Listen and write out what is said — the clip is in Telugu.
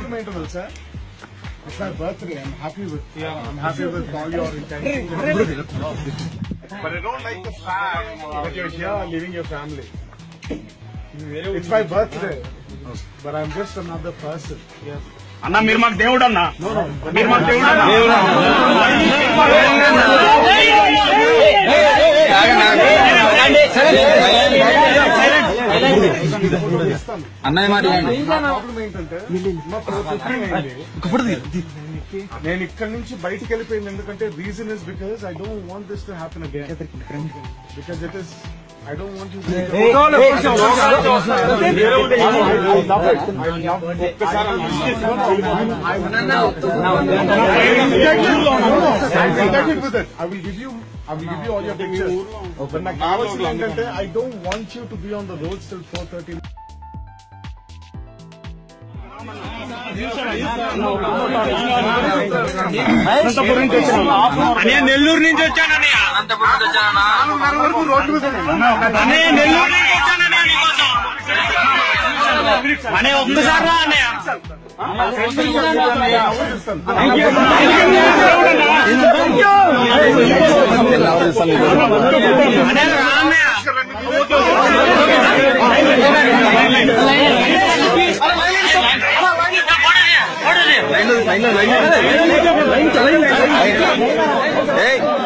ప్రాబ్లం ఏంటో తెలుసా It's my birthday. I'm happy with. Yeah. I'm happy with all your intentions. but I don't like the fact that you're here leaving your family. It's my birthday. But I'm just another person. అన్న మీరు మాకు దేవుడు అన్న మీరు మాకు దేవుడు అన్న అన్నయ్య మాట వినండి. నా ప్రాబ్లం ఏంటంటే మా ఫోర్ అయింది నేను ఇక్కడ నుంచి బయటికి వెళ్ళిపోయింది ఎందుకంటే reason is because I don't want this to happen again because it is I don't want I will give you I will give you all your pictures. But నాకు కావాల్సింది ఏంటంటే I don't want you to be on the roads till 4:30. అనే నెల్లూరు నుంచి వచ్చానన్నయ్య అనే నెల్లూరు నుంచి వచ్చానన్నయ్య నీకోసం అనే ఒక్కసారి రా అన్నయ్య అనే రా అన్నయ్య ఏయ్